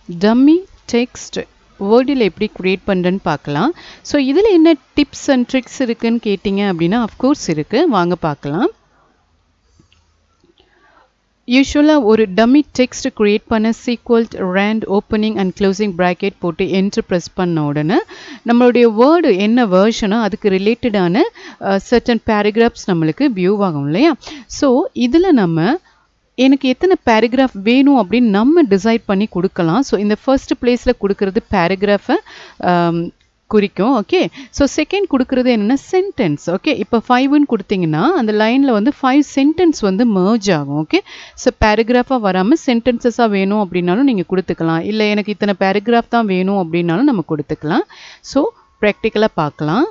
dummy text வேர்டில் எப்படி create பண்ணுறேன்னு பார்க்கலாம் ஸோ இதில் என்ன டிப்ஸ் அண்ட் ட்ரிக்ஸ் இருக்குன்னு கேட்டிங்க அப்படின்னா அஃப்கோர்ஸ் இருக்குது வாங்க பார்க்கலாம் யூஸ்வலாக ஒரு டம்மி டெக்ஸ்ட் க்ரியேட் பண்ண சீக்வல்ட் rand opening and closing bracket போட்டு என்ட்ரு ப்ரெஸ் பண்ண உடனே நம்மளுடைய வேர்டு என்ன வேர்ஷனோ அதுக்கு ரிலேட்டடான சர்டன் பேராகிராஃப்ஸ் நம்மளுக்கு வியூ ஆகும் இல்லையா ஸோ இதில் நம்ம எனக்கு எத்தனை பேராகிராஃப் வேணும் அப்படின்னு நம்ம டிசைட் பண்ணி கொடுக்கலாம் ஸோ இந்த ஃபர்ஸ்ட் பிளேஸில் கொடுக்கறது பேராகிராஃபை குறிக்கும் ஓகே ஸோ செகண்ட் கொடுக்குறது என்னென்னா சென்டென்ஸ் ஓகே இப்போ ஃபைவ்னு கொடுத்தீங்கன்னா அந்த லைனில் வந்து ஃபைவ் சென்டென்ஸ் வந்து மர்ஜ் ஆகும் ஓகே ஸோ பேராகிராஃபாக வராமல் சென்டென்சஸாக வேணும் அப்படின்னாலும் நீங்கள் கொடுத்துக்கலாம் இல்லை எனக்கு இத்தனை பேராகிராஃப் தான் வேணும் அப்படின்னாலும் நம்ம கொடுத்துக்கலாம் ஸோ ப்ராக்டிக்கலாக பார்க்கலாம்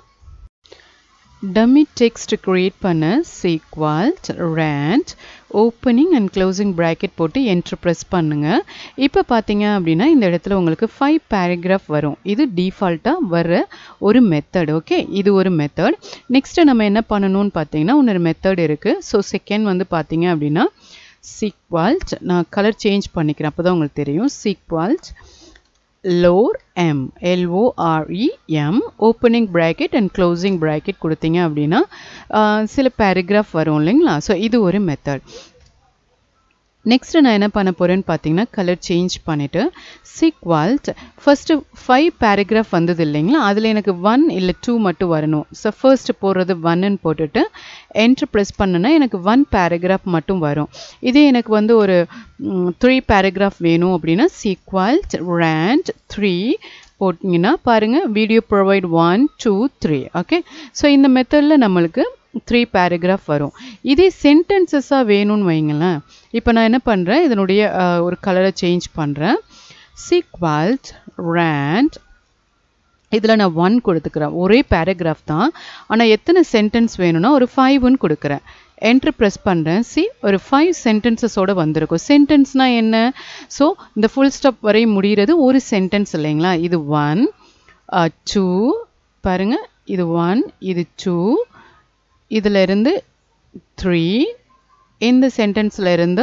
டம்மி டெக்ஸ்ட் க்ரியேட் பண்ண சீக்வால்ட் rand opening and closing bracket போட்டு என்ட்ரு ப்ரெஸ் பண்ணுங்கள் இப்போ பார்த்தீங்க அப்படின்னா இந்த இடத்துல உங்களுக்கு ஃபைவ் பேராகிராஃப் வரும் இது டிஃபால்ட்டாக வர ஒரு மெத்தட் ஓகே இது ஒரு மெத்தட் நெக்ஸ்ட்டு நம்ம என்ன பண்ணணும்னு பார்த்தீங்கன்னா இன்னொரு மெத்தட் இருக்குது ஸோ செகண்ட் வந்து பார்த்தீங்க அப்படின்னா சீக்வால்ட் நான் கலர் சேஞ்ச் பண்ணிக்கிறேன் அப்போ தான் உங்களுக்கு தெரியும் சீக்வால்ட் lorem L O R E M opening bracket and closing bracket கொடுத்தீங்க அப்படின்னா சில பேராகிராஃப் வரும் இல்லைங்களா ஸோ இது ஒரு மெத்தட் நெக்ஸ்ட்டு நான் என்ன பண்ண போகிறேன்னு பார்த்தீங்கன்னா கலர் சேஞ்ச் பண்ணிவிட்டு சீக்வால்ட் ஃபஸ்ட்டு ஃபைவ் பேராகிராஃப் வந்தது இல்லைங்களா அதில் எனக்கு ஒன் இல்லை டூ மட்டும் வரணும் ஸோ ஃபர்ஸ்ட் போடுறது ஒன்னு போட்டுட்டு என்ட்ரு ப்ரெஸ் பண்ணுன்னா எனக்கு ஒன் பேராகிராஃப் மட்டும் வரும் இதே எனக்கு வந்து ஒரு த்ரீ பேராகிராஃப் வேணும் அப்படின்னா சீக்வால்ட் ரேண்ட் த்ரீ போட்டிங்கன்னா பாருங்கள் video provide one two three okay so இந்த மெத்தடில் நம்மளுக்கு த்ரீ பேராகிராஃப் வரும் இதே சென்டென்சஸாக வேணும்னு வைங்களேன் இப்போ நான் என்ன பண்ணுறேன் இதனுடைய ஒரு கலரை சேஞ்ச் பண்ணுறேன் சீக்வால்ட் ரேண்ட் இதில் நான் ஒன் கொடுத்துக்கிறேன் ஒரே பேராகிராஃப் தான் ஆனால் எத்தனை சென்டென்ஸ் வேணும்னா ஒரு ஃபைவ்னு கொடுக்குறேன் என்ட்ரு ப்ரெஸ் பண்ணுறேன் சி ஒரு ஃபைவ் சென்டென்சஸோடு வந்திருக்கும் சென்டென்ஸ்னால் என்ன ஸோ இந்த ஃபுல் ஸ்டாப் வரை முடிகிறது ஒரு சென்டென்ஸ் இல்லைங்களா இது ஒன் டூ பாருங்கள் இது ஒன் இது டூ இதில் இருந்து த்ரீ இந்த சென்டென்ஸில் இருந்து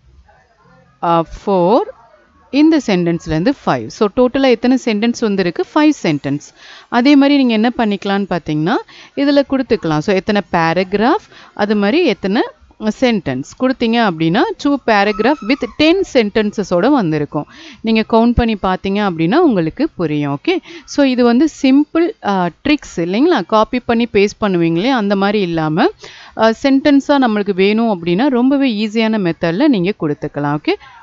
ஃபோர் இந்த சென்டென்ஸ்லேருந்து ஃபைவ் ஸோ டோட்டலாக எத்தனை சென்டென்ஸ் வந்துருக்கு ஃபைவ் சென்டென்ஸ் அதே மாதிரி நீங்கள் என்ன பண்ணிக்கலான்னு பார்த்தீங்கன்னா இதில் கொடுத்துக்கலாம் ஸோ எத்தனை பேராகிராஃப் அது மாதிரி எத்தனை சென்டென்ஸ் கொடுத்தீங்க அப்படின்னா டூ பேராகிராஃப் வித் டென் சென்டென்சஸோடு வந்திருக்கும் நீங்கள் கவுண்ட் பண்ணி பார்த்தீங்க அப்படின்னா உங்களுக்கு புரியும் ஓகே ஸோ இது வந்து சிம்பிள் ட்ரிக்ஸ் இல்லைங்களா காப்பி பண்ணி பேஸ்ட் பண்ணுவீங்களே அந்த மாதிரி இல்லாமல் சென்டென்ஸாக நம்மளுக்கு வேணும் அப்படின்னா ரொம்பவே ஈஸியான மெத்தடில் நீங்கள் கொடுத்துக்கலாம் ஓகே